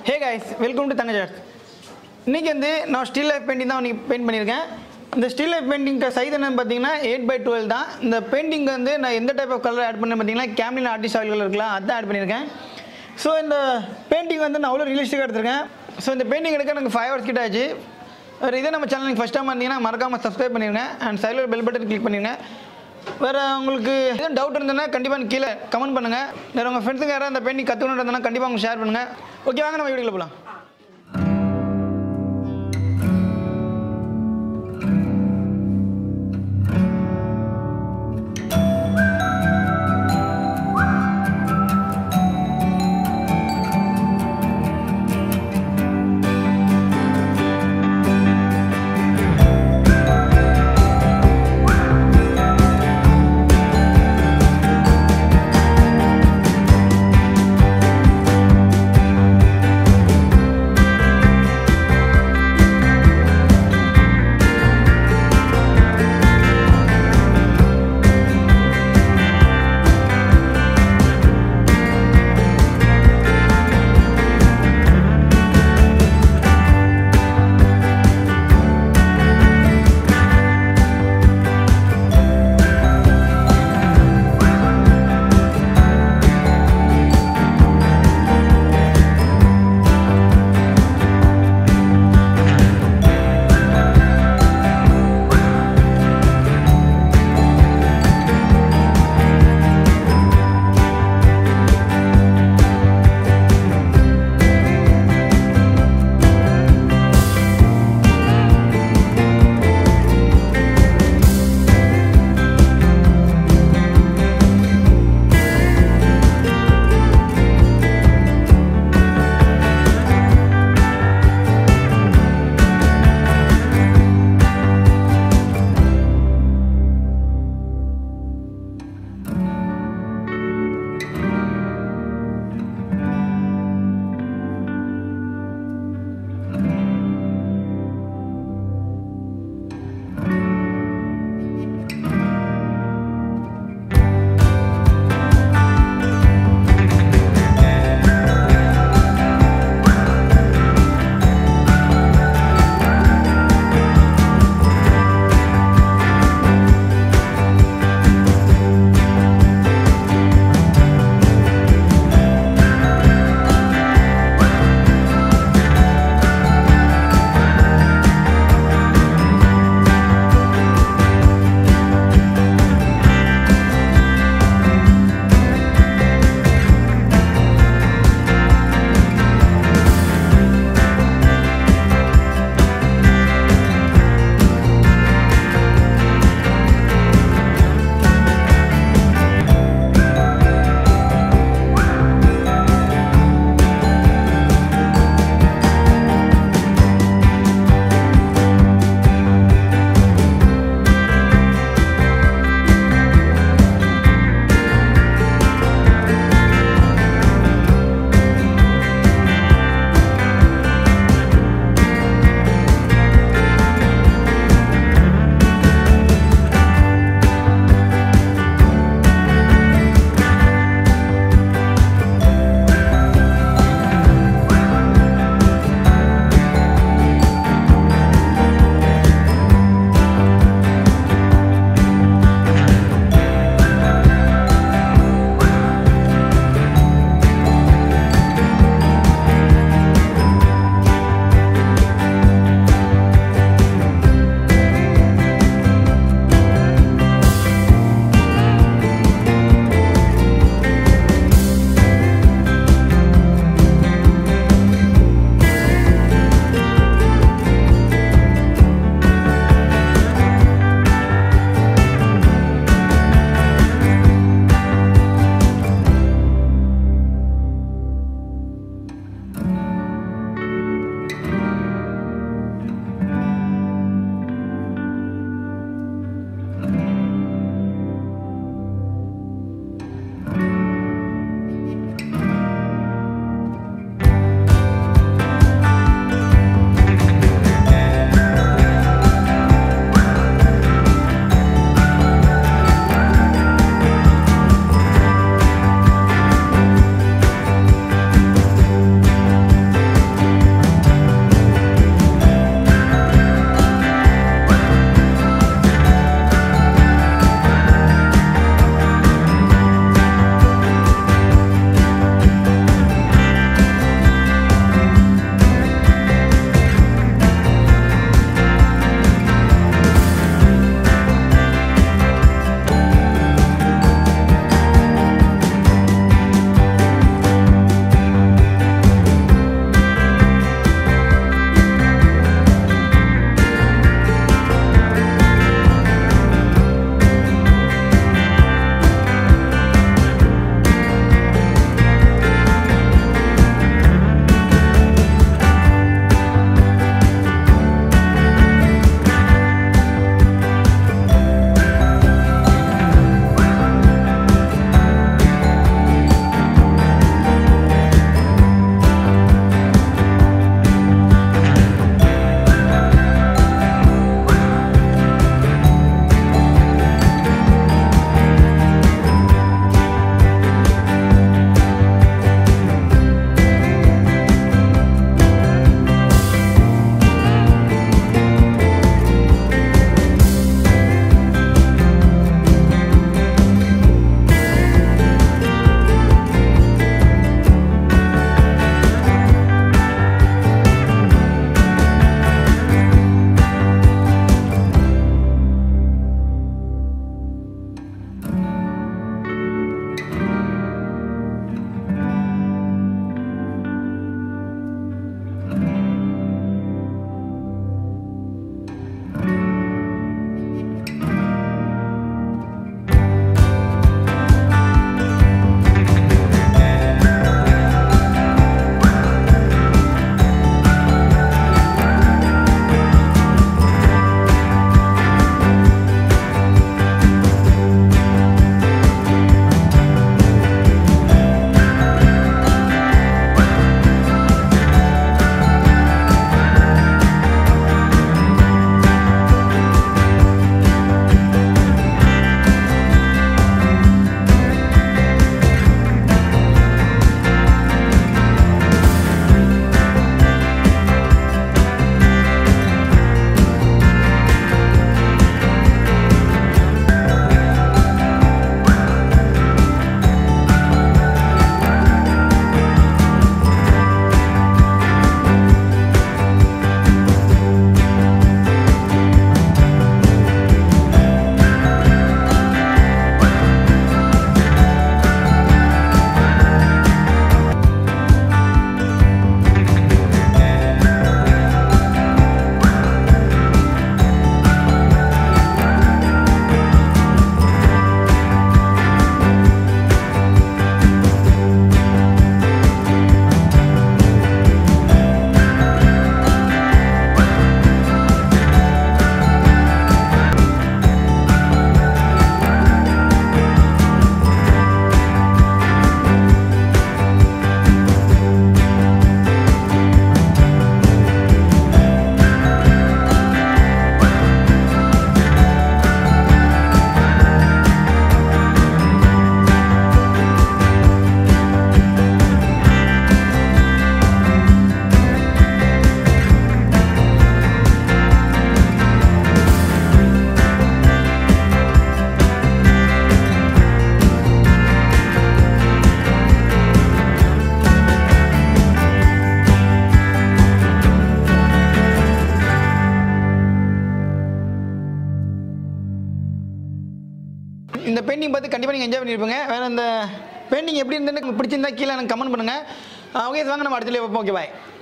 hey guys welcome to Thangaj arts இன்றைக்கி வந்து நான் ஸ்டில் லைஃப் பெயிண்டிங் தான் இன்னைக்கு பெயிண்ட் பண்ணியிருக்கேன் இந்த ஸ்டில் லைஃப் பெயிண்டிங்க்கு சைஸ் என்னன்னு பார்த்தீங்கன்னா எயிட் பை டுவெல் தான் இந்த பெயிண்டிங் வந்து நான் எந்த டைப் ஆஃப் கலர் ஆட் பண்ணேன் பார்த்தீங்கன்னா கேம்லின் ஆர்டிஸ்ட் ஆயில் கலர் இருக்கலாம் அதான் ஆட் பண்ணியிருக்கேன் ஸோ இந்த பெயிண்டிங் வந்து நான் அவ்வளோ ரியலிஸ்டிக்காக எடுத்திருக்கேன் ஸோ இந்த பெயிண்டிங் எடுக்க எனக்கு ஃபைவ் ஹவர்ஸ் கிட்ட ஆச்சு வேறு இதே நம்ம சேனலுக்கு ஃபஸ்ட் டைம் இருந்தீங்கன்னா மறக்காமல் சப்ஸ்கிரைப் பண்ணிடுங்க அண்ட் சைடில் பெல் பட்டன் கிளிக் பண்ணிடுங்க வேறு உங்களுக்கு எதுவும் டவுட் இருந்ததுன்னா கண்டிப்பாக கீழே கமெண்ட் பண்ணுங்கள் வேறு உங்கள் ஃப்ரெண்ட்ஸுங்க யாராவது அந்த பெயிண்டிங் கற்றுக்கணும் இருந்ததுன்னா கண்டிப்பாக அவங்க ஷேர் பண்ணுங்கள் ஓகே வாங்க நம்ம வீடியோவில் போகலாம் இந்த பெயிண்டிங் பார்த்து கண்டிப்பாக நீங்கள் என்ஜாய் பண்ணியிருப்பீங்க வேறு இந்த பெயிண்டிங் எப்படி இருந்துன்னு உங்களுக்கு பிடிச்சிருந்தா கீழே எனக்கு கமெண்ட் பண்ணுங்கள் ஓகே வாங்க நம்ம அடுத்த பார்ப்போம் ஓகே பாய்